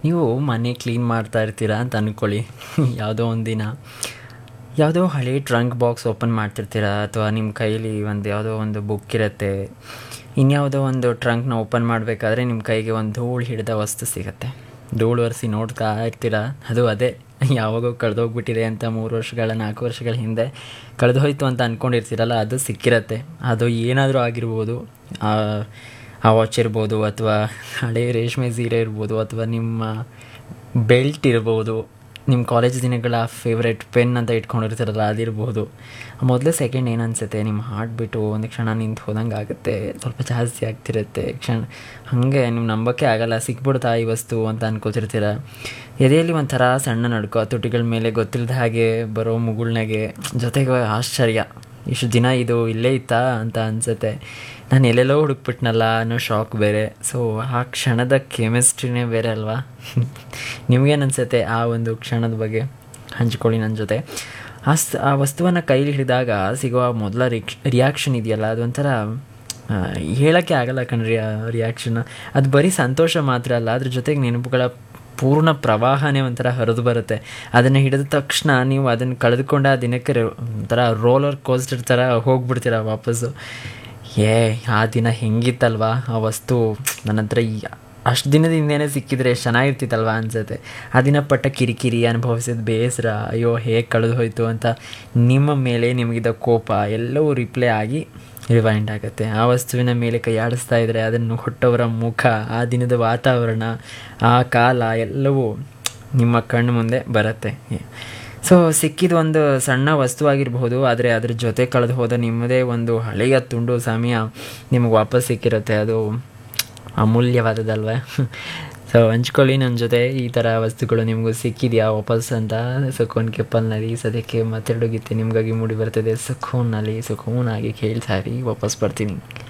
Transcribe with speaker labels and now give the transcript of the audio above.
Speaker 1: ನೀವು ಮನೆ ಕ್ಲೀನ್ ಮಾಡ್ತಾ ಇರ್ತೀರಾ ಅಂತ ಅಂದ್ಕೊಳ್ಳಿ ಯಾವುದೋ ಒಂದು ದಿನ ಯಾವುದೋ ಹಳೆ ಟ್ರಂಕ್ ಬಾಕ್ಸ್ ಓಪನ್ ಮಾಡ್ತಿರ್ತೀರ ಅಥವಾ ನಿಮ್ಮ ಕೈಲಿ ಒಂದು ಯಾವುದೋ ಒಂದು ಬುಕ್ ಇರುತ್ತೆ ಇನ್ಯಾವುದೋ ಒಂದು ಟ್ರಂಕ್ನ ಓಪನ್ ಮಾಡಬೇಕಾದ್ರೆ ನಿಮ್ಮ ಕೈಗೆ ಒಂದು ಧೂಳು ಹಿಡಿದ ವಸ್ತು ಸಿಗುತ್ತೆ ಧೂಳು ಒರೆಸಿ ನೋಡ್ತಾ ಇರ್ತೀರ ಅದು ಅದೇ ಯಾವಾಗೋ ಕಳೆದೋಗ್ಬಿಟ್ಟಿದೆ ಅಂತ ಮೂರು ವರ್ಷಗಳ ನಾಲ್ಕು ವರ್ಷಗಳ ಹಿಂದೆ ಕಳೆದೋಯ್ತು ಅಂತ ಅಂದ್ಕೊಂಡಿರ್ತೀರಲ್ಲ ಅದು ಸಿಕ್ಕಿರತ್ತೆ ಅದು ಏನಾದರೂ ಆಗಿರ್ಬೋದು ಆ ವಾಚ್ ಇರ್ಬೋದು ಅಥವಾ ಹಳೆ ರೇಷ್ಮೆ ಸೀರೆ ಇರ್ಬೋದು ಅಥವಾ ನಿಮ್ಮ ಬೆಲ್ಟ್ ಇರ್ಬೋದು ನಿಮ್ಮ ಕಾಲೇಜ್ ದಿನಗಳ ಫೇವ್ರೆಟ್ ಪೆನ್ ಅಂತ ಇಟ್ಕೊಂಡಿರ್ತಾರಲ್ಲ ಅದಿರ್ಬೋದು ಮೊದಲು ಸೆಕೆಂಡ್ ಏನು ಅನಿಸುತ್ತೆ ನಿಮ್ಮ ಹಾರ್ಟ್ ಬಿಟ್ಟು ಒಂದು ಕ್ಷಣ ನಿಂತು ಹೋದಂಗೆ ಆಗುತ್ತೆ ಸ್ವಲ್ಪ ಜಾಸ್ತಿ ಆಗ್ತಿರುತ್ತೆ ಕ್ಷಣ ಹಾಗೆ ನೀವು ನಂಬೋಕ್ಕೆ ಆಗಲ್ಲ ಸಿಕ್ಬಿಡ್ತಾ ಈ ವಸ್ತು ಅಂತ ಅನ್ಕೋತಿರ್ತೀರ ಎದೆಯಲ್ಲಿ ಒಂಥರ ಸಣ್ಣ ನಡ್ಕೋ ತುಟಿಗಳ ಮೇಲೆ ಗೊತ್ತಿಲ್ಲದ ಹಾಗೆ ಬರೋ ಮುಗುಳ್ನಾಗೆ ಜೊತೆಗೆ ಆಶ್ಚರ್ಯ ಇಷ್ಟು ದಿನ ಇದು ಇಲ್ಲೇ ಇತ್ತಾ ಅಂತ ಅನಿಸುತ್ತೆ ನಾನು ಎಲ್ಲೆಲ್ಲೋ ಹುಡುಕ್ಬಿಟ್ನಲ್ಲ ಅನ್ನೋ ಶಾಕ್ ಬೇರೆ ಸೊ ಆ ಕ್ಷಣದ ಕೆಮಿಸ್ಟ್ರಿನೇ ಬೇರೆ ಅಲ್ವಾ ನಿಮಗೇನು ಅನಿಸುತ್ತೆ ಆ ಒಂದು ಕ್ಷಣದ ಬಗ್ಗೆ ಹಂಚ್ಕೊಳ್ಳಿ ನನ್ನ ಜೊತೆ ಆ ಸ್ ಆ ವಸ್ತುವನ್ನು ಕೈಲಿ ಹಿಡಿದಾಗ ಸಿಗುವ ಮೊದಲ ರಿಕ್ಷ ರಿಯಾಕ್ಷನ್ ಇದೆಯಲ್ಲ ಅದೊಂಥರ ಹೇಳೋಕ್ಕೆ ಆಗಲ್ಲ ಕಣ್ರಿ ಆ ರಿಯಾಕ್ಷನ್ ಅದು ಬರೀ ಸಂತೋಷ ಮಾತ್ರ ಅಲ್ಲ ಅದ್ರ ಜೊತೆಗೆ ನೆನಪುಗಳ ಪೂರ್ಣ ಪ್ರವಾಹನೇ ಒಂಥರ ಹರಿದು ಬರುತ್ತೆ ಅದನ್ನು ಹಿಡಿದ ತಕ್ಷಣ ನೀವು ಅದನ್ನು ಕಳೆದುಕೊಂಡ ಆ ದಿನಕ್ಕೆ ಒಂಥರ ರೋಲರ್ ಕೋಸ್ಟರ್ ಥರ ಹೋಗ್ಬಿಡ್ತೀರ ವಾಪಸ್ಸು ಏ ಆ ದಿನ ಹೆಂಗಿತ್ತಲ್ವಾ ಆ ವಸ್ತು ನನ್ನ ಹತ್ರ ಅಷ್ಟು ದಿನದ ಹಿಂದೆನೇ ಸಿಕ್ಕಿದ್ರೆ ಎಷ್ಟು ಚೆನ್ನಾಗಿರ್ತಿತ್ತಲ್ವ ಅನಿಸುತ್ತೆ ಆ ದಿನ ಪಟ್ಟ ಕಿರಿಕಿರಿ ಅನುಭವಿಸಿದ ಬೇಸರ ಅಯ್ಯೋ ಹೇಗೆ ಕಳೆದು ಹೋಯಿತು ಅಂತ ನಿಮ್ಮ ಮೇಲೆ ನಿಮಗಿದ್ದ ಕೋಪ ಎಲ್ಲವೂ ರಿಪ್ಲೇ ಆಗಿ ರಿವೈಂಡ್ ಆಗುತ್ತೆ ಆ ವಸ್ತುವಿನ ಮೇಲೆ ಕೈ ಆಡಿಸ್ತಾ ಇದ್ದರೆ ಅದನ್ನು ಹೊಟ್ಟವರ ಮುಖ ಆ ದಿನದ ವಾತಾವರಣ ಆ ಕಾಲ ಎಲ್ಲವೂ ನಿಮ್ಮ ಕಣ್ಣು ಮುಂದೆ ಬರುತ್ತೆ ಸೊ ಸಿಕ್ಕಿದ ಒಂದು ಸಣ್ಣ ವಸ್ತುವಾಗಿರಬಹುದು ಆದರೆ ಅದ್ರ ಜೊತೆ ಕಳೆದು ಹೋದ ನಿಮ್ಮದೇ ಒಂದು ಹಳೆಯ ತುಂಡು ಸಮಯ ನಿಮಗೆ ವಾಪಸ್ ಸಿಕ್ಕಿರುತ್ತೆ ಅದು ಅಮೂಲ್ಯವಾದದಲ್ವ ಸೊ ಹಂಚ್ಕೊಳ್ಳಿ ನನ್ನ ಜೊತೆ ಈ ಥರ ವಸ್ತುಗಳು ನಿಮಗೂ ಸಿಕ್ಕಿದೆಯಾ ವಾಪಸ್ ಅಂತ ಸುಖೋನ್ ಕೆಪ್ಪಲ್ನಲ್ಲಿ ಸದ್ಯಕ್ಕೆ ಮತ್ತೆರಡು ಗೀತೆ ನಿಮಗಾಗಿ ಮೂಡಿ ಬರ್ತದೆ ಸುಖೋನ್ನಲ್ಲಿ ಸುಖೋನಾಗಿ ಕೇಳ್ತಾ ಇರಿ ವಾಪಸ್ ಬರ್ತೀನಿ